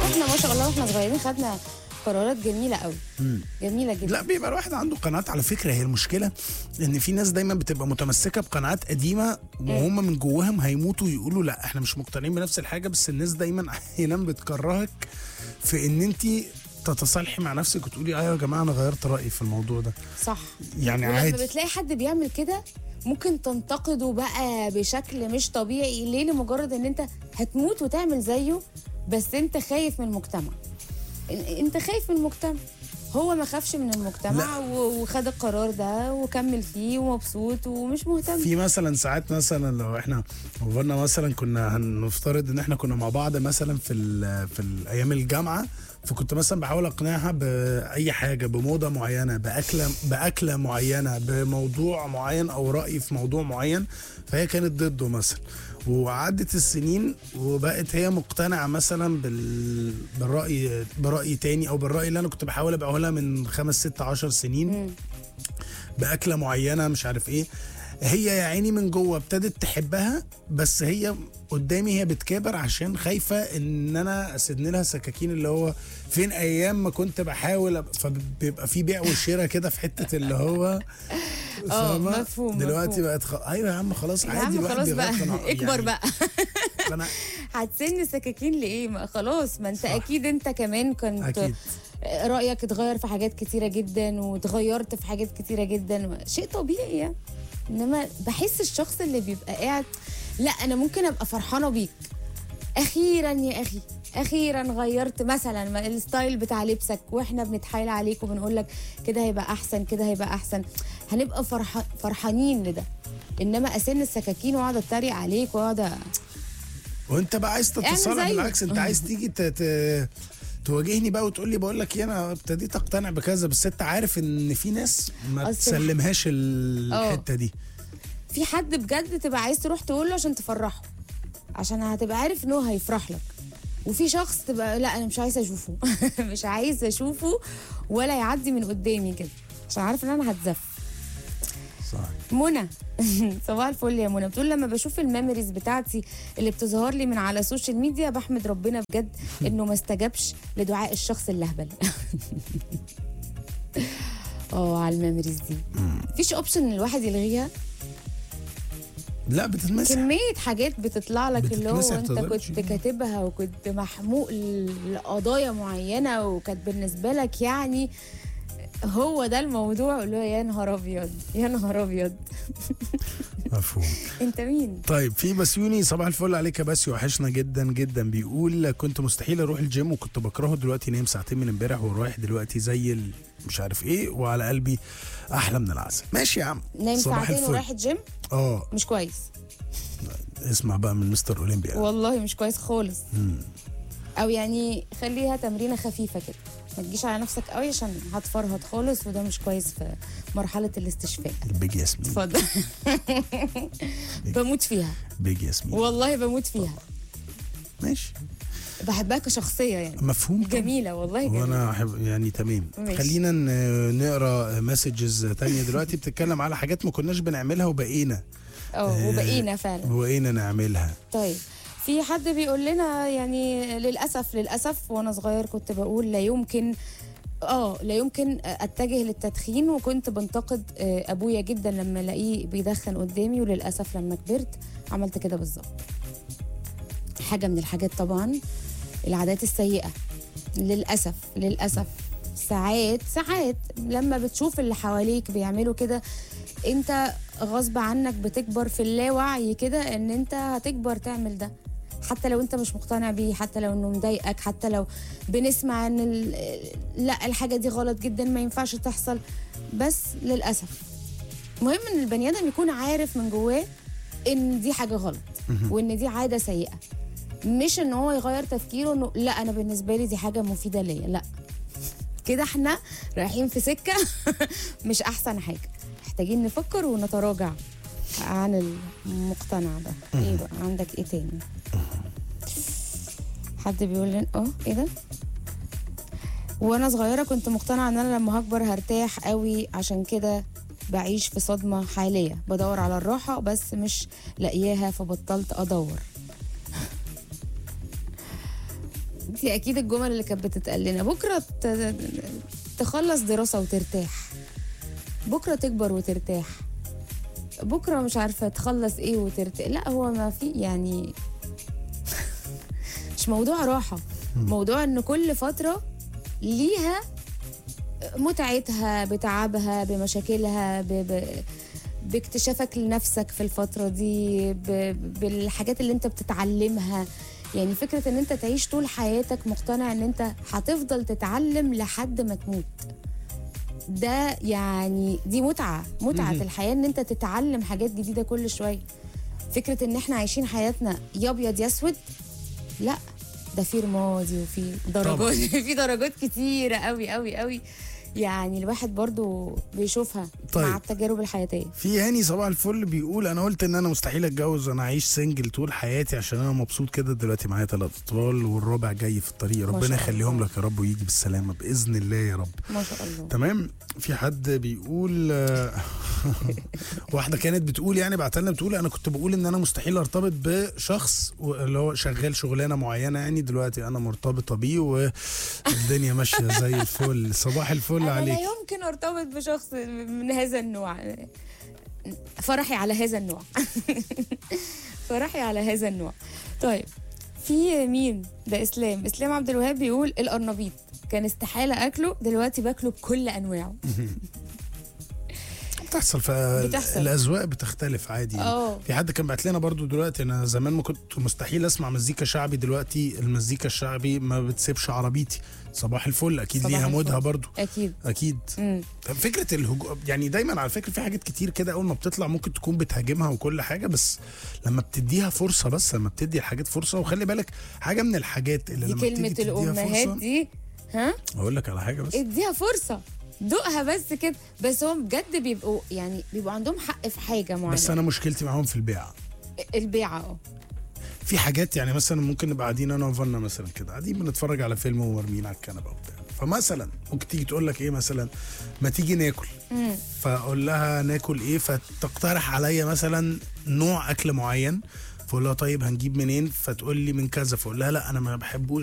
احنا ما شاء الله واحنا صغيرين خدنا قرارات جميله قوي جميله جدا لا بيبقى الواحد عنده قناعات على فكره هي المشكله ان في ناس دايما بتبقى متمسكه بقناعات قديمه وهم من جواهم هيموتوا يقولوا لا احنا مش مقتنعين بنفس الحاجه بس الناس دايما احيانا بتكرهك في ان انت تتصالحي مع نفسك وتقولي ايوه يا جماعه انا غيرت رايي في الموضوع ده صح يعني ولما عادي بتلاقي حد بيعمل كده ممكن تنتقده بقى بشكل مش طبيعي ليه لمجرد ان انت هتموت وتعمل زيه بس انت خايف من المجتمع إن- انت خايف من المجتمع هو ما خافش من المجتمع و- وخد القرار ده وكمل فيه ومبسوط ومش مهتم في مثلا ساعات مثلا لو احنا قلنا مثلا كنا هنفترض ان احنا كنا مع بعض مثلا في ال في ال- ايام الجامعه فكنت مثلا بحاول اقنعها باي حاجه بموضه معينه باكله باكله معينه بموضوع معين او راي في موضوع معين فهي كانت ضده مثلا وعدت السنين وبقت هي مقتنعه مثلا بال... بالراي براي تاني او بالراي اللي انا كنت بحاول ابيعه لها من خمس ست عشر سنين باكله معينه مش عارف ايه هي يا عيني من جوه ابتدت تحبها بس هي قدامي هي بتكابر عشان خايفه ان انا اسدن لها سكاكين اللي هو فين ايام ما كنت بحاول أب- فبيبقى في بيع وشراء كده في حته اللي هو فاهمة؟ مفهوم، دلوقتي مفهوم. بقت خ... ايوه يا عم خلاص يا عادي عم الواحد خلاص بيغير بقى قناعة. اكبر يعني بقى أنا هتسن سكاكين لايه ما خلاص ما انت صح. اكيد انت كمان كنت أكيد. رايك اتغير في حاجات كتيره جدا واتغيرت في حاجات كتيره جدا شيء طبيعي يعني انما بحس الشخص اللي بيبقى قاعد لا انا ممكن ابقى فرحانه بيك اخيرا يا اخي اخيرا غيرت مثلا ما- الستايل بتاع لبسك واحنا بنتحايل عليك وبنقول لك كده هيبقى احسن كده هيبقى احسن هنبقى فرح فرحانين لده انما اسن السكاكين واقعد اتريق عليك واقعد أ- وانت بقى عايز اعمل تتصالح زيه. بالعكس انت عايز تيجي ت... ت... تواجهني بقى وتقول لي بقول لك ايه انا ابتديت اقتنع بكذا بس انت عارف ان في ناس ما أصل- تسلمهاش الحته دي في حد بجد تبقى عايز تروح تقول له عشان تفرحه عشان هتبقى عارف ان هو هيفرح لك وفي شخص تبقى لا انا مش عايزه اشوفه مش عايزه اشوفه ولا يعدي من قدامي كده عشان عارف ان انا هتزف صح منى صباح الفل يا منى بتقول لما بشوف الميموريز بتاعتي اللي بتظهر لي من على السوشيال ميديا بحمد ربنا بجد انه ما استجابش لدعاء الشخص اللهبل اه على الميموريز دي مفيش اوبشن ان الواحد يلغيها لا بتتمسح كمية حاجات بتطلع لك اللي هو بتتمسح انت تقدرش كنت تشيلها. كاتبها وكنت محموق ل- لقضايا معينة وكانت بالنسبة لك يعني هو ده الموضوع اللي هو يا نهار ابيض يا نهار ابيض مفهوم انت مين؟ طيب في بسيوني صباح الفل عليك يا باسي وحشنا جدا جدا بيقول كنت مستحيل اروح الجيم وكنت بكرهه دلوقتي نايم ساعتين من امبارح ورايح دلوقتي زي ال- مش عارف ايه وعلى قلبي احلى من العسل ماشي يا عم نايم صباح ساعتين الفل. ورايح الجيم اه مش كويس اسمع بقى من مستر اولمبيا والله مش كويس خالص او يعني خليها تمرينه خفيفه كده ما تجيش على نفسك قوي عشان هتفرهد خالص وده مش كويس في مرحله الاستشفاء البيج ياسمين اتفضل بموت فيها بيج ياسمين والله بموت فيها ماشي بحبها كشخصيه يعني مفهوم طبعاً. جميله والله جميله وانا احب يعني تمام ماشي. خلينا ن- نقرا مسجز تانية دلوقتي بتتكلم على حاجات ما كناش بنعملها وبقينا اه وبقينا فعلا وبقينا نعملها طيب في حد بيقول لنا يعني للاسف للاسف وانا صغير كنت بقول لا يمكن اه لا يمكن اتجه للتدخين وكنت بنتقد آه، ابويا جدا لما الاقيه بيدخن قدامي وللاسف لما كبرت عملت كده بالظبط حاجه من الحاجات طبعا العادات السيئه للاسف للاسف ساعات ساعات لما بتشوف اللي حواليك بيعملوا كده انت غصب عنك بتكبر في اللاوعي كده ان انت هتكبر تعمل ده حتى لو انت مش مقتنع بيه حتى لو انه مضايقك حتى لو بنسمع ان ال- لا الحاجه دي غلط جدا ما ينفعش تحصل بس للاسف مهم ان البني ادم يكون عارف من جواه ان دي حاجه غلط وان دي عاده سيئه مش ان هو يغير تفكيره انه لا انا بالنسبه لي دي حاجه مفيده ليا لا كده احنا رايحين في سكه مش احسن حاجه محتاجين نفكر ونتراجع عن المقتنع ده ايه بقى عندك ايه تاني حد بيقول لنا اه ايه ده وانا صغيره كنت مقتنعه ان انا لما هكبر هرتاح قوي عشان كده بعيش في صدمه حاليه بدور على الراحه بس مش لاقياها فبطلت ادور دي اكيد الجمل اللي كانت بتتقال لنا بكره ت- تخلص دراسه وترتاح بكره تكبر وترتاح بكره مش عارفه تخلص ايه وترتاح لا هو ما في يعني مش موضوع راحه موضوع ان كل فتره ليها متعتها بتعبها بمشاكلها ب... ب... باكتشافك لنفسك في الفترة دي ب... بالحاجات اللي انت بتتعلمها يعني فكرة ان انت تعيش طول حياتك مقتنع ان انت هتفضل تتعلم لحد ما تموت ده يعني دي متعة متعة مهم. الحياة ان انت تتعلم حاجات جديدة كل شوية فكرة ان احنا عايشين حياتنا يا ابيض يا اسود لا ده في رمادي وفي درجات في درجات كتيرة قوي قوي قوي يعني الواحد برضو بيشوفها طيب. مع التجارب الحياتية في هاني صباح الفل بيقول انا قلت ان انا مستحيل اتجوز انا اعيش سنجل طول حياتي عشان انا مبسوط كده دلوقتي معايا ثلاث اطفال والرابع جاي في الطريق ربنا شاء يخليهم الله. لك يا رب ويجي بالسلامه باذن الله يا رب ما شاء الله تمام في حد بيقول آه، واحده كانت بتقول يعني بعت لنا بتقول انا كنت بقول ان انا مستحيل ارتبط بشخص اللي هو شغال شغلانه معينه يعني دلوقتي انا مرتبطه بيه والدنيا ماشيه زي الفل صباح الفل أنا عليك لا يمكن ارتبط بشخص من هذا النوع فرحي على هذا النوع فرحي على هذا النوع طيب في مين ده اسلام اسلام عبد الوهاب بيقول القرنبيط كان استحاله اكله دلوقتي باكله بكل انواعه بتحصل بتحصل. فالاذواق بتختلف عادي يعني. اه في حد كان بعت لنا برضو دلوقتي انا زمان ما كنت مستحيل اسمع مزيكا شعبي دلوقتي المزيكا الشعبي ما بتسيبش عربيتي صباح الفل اكيد صباح ليها الفل. مودها برضو اكيد اكيد امم طب فكره الهجوم يعني دايما على فكره في حاجات كتير كده اول ما بتطلع ممكن تكون بتهاجمها وكل حاجه بس لما بتديها فرصه بس لما بتدي الحاجات فرصه وخلي بالك حاجه من الحاجات اللي دي لما كلمه بتيجي تديها الامهات فرصه دي ها اقول لك على حاجه بس اديها فرصه دوقها بس كده بس هم بجد بيبقوا يعني بيبقوا عندهم حق في حاجه معينه بس انا مشكلتي معاهم في البيع البيعه اه في حاجات يعني مثلا ممكن نبقى قاعدين انا وفنا مثلا كده قاعدين بنتفرج على فيلم ومرميين على الكنبه وبتاع فمثلا ممكن تيجي تقول لك ايه مثلا ما تيجي ناكل مم. فاقول لها ناكل ايه فتقترح عليا مثلا نوع اكل معين فاقول لها طيب هنجيب منين فتقول لي من كذا فاقول لها لا انا ما بحبوش